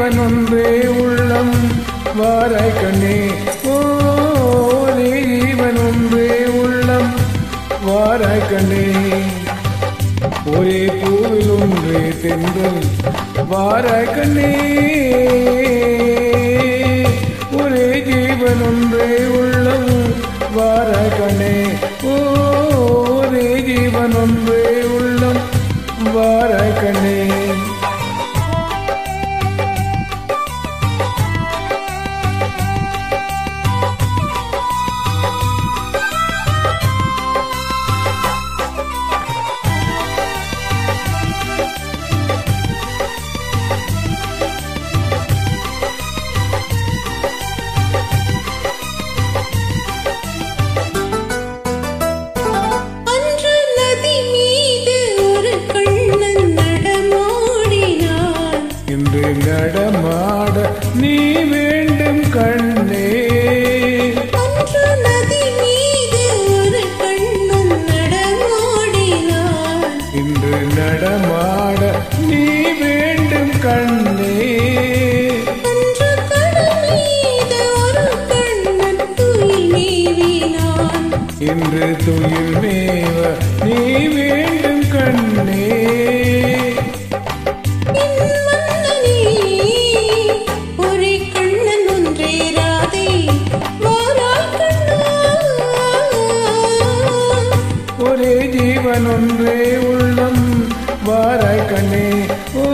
ஜீவன் ஒன்றே உள்ளம் வாராய் கண்ணே ஓ ஒரே ஜீவன் ஒன்றே உள்ளம் வாராய் கண்ணே ஒரே பூவில் ஒன்றே தென்றல் வாராய் கண்ணே ஒரே ஜீவன் ஒன்றே உள்ளம் வாராய் கண்ணே ஓ ஒரே ஜீவன் ஒன்றே உள்ளம் வாராய் கண்ணே அன்று நதி மீது ஒரு கண்ணன் நடமாடினான் இன்று நடமாட நீ வேண்டும் கண்ணே அன்று நதி மீது ஒரு கண்ணன் நடமாடினான் இன்று நடமாட நீ வேண்டும் கண்ணே அன்று கடல் மீது ஒரு கண்ணன் துயில் நீவினான் இன்று துயில் மேவ நீ வேண்டும் கண்ணே என் மன்னனே, ஒரே கண்ணன் ஒன்றே ராதே வாராய் கண்ணா ஒரே ஜீவன் ஒன்றே உள்ளம் வாராய் கண்ணே ஓ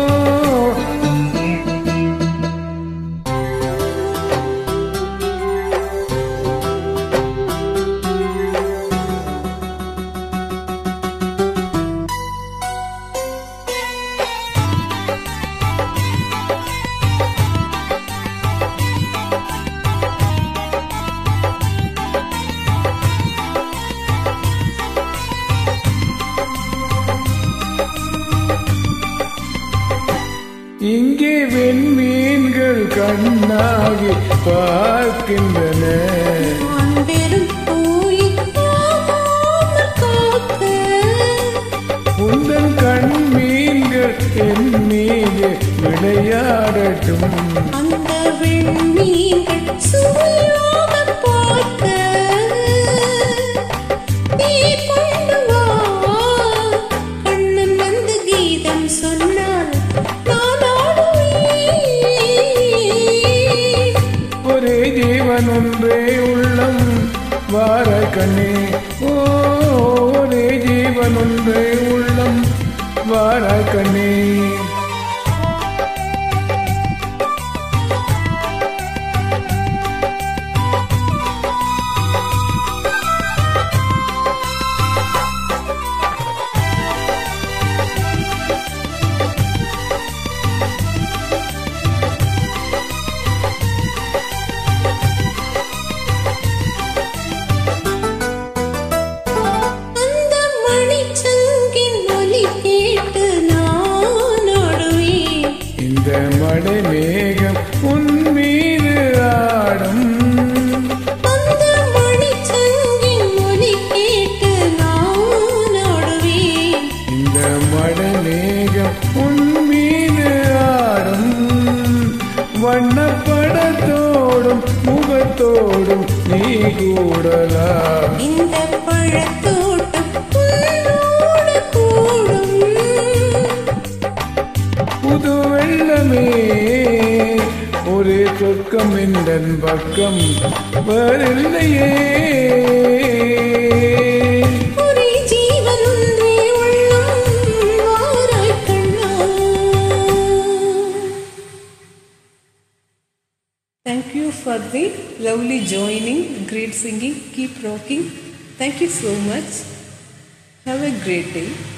இங்கே வெண்மீன்கள் கண்ணாகி பார்க்கின்றன நான் வெறும் கோயில் போகாமல் காக்க உந்தன் கண்மீன்கள் என் மீது விளையாடட்டும் அந்த வெண்ணீர்கள் சுவையாக பார்க்க நீ கொண்டு வா கண்ணன் வந்து கீதம் சொன்னால் நான் ஆடுவேன் ஒரே ஜீவன் ஒன்றே உள்ளம் வார கண்ணே ஓ ஒரே ஜீவன் ஒன்றே உள்ளம் வார கண்ணே அந்த மணிச்சங்கின் ஒலி கேட்டு நான் ஆடுவேன் இந்த மழை மேகம் உன் மீது ஆடும் அந்த மணிச்சங்கின் ஒலி கேட்டு நான் ஆடுவேன் இந்த மழை மேகம் உன் மீது ஆடும் வண்ணப்படத்தோடும் முகத்தோடும் நீ கூடலாம் இந்த பழத்தோட்டம் உன்னோடு கூடும் புது வெள்ளமே ஒரே சொர்க்கம் எந்தன் பக்கம் வரலையே ஒரே ஜீவன் ஒன்றே உள்ளம் வாராய் கண்ணா Thank you for the lovely joining, great singing. Keep rocking. Thank you so much. Have a great day.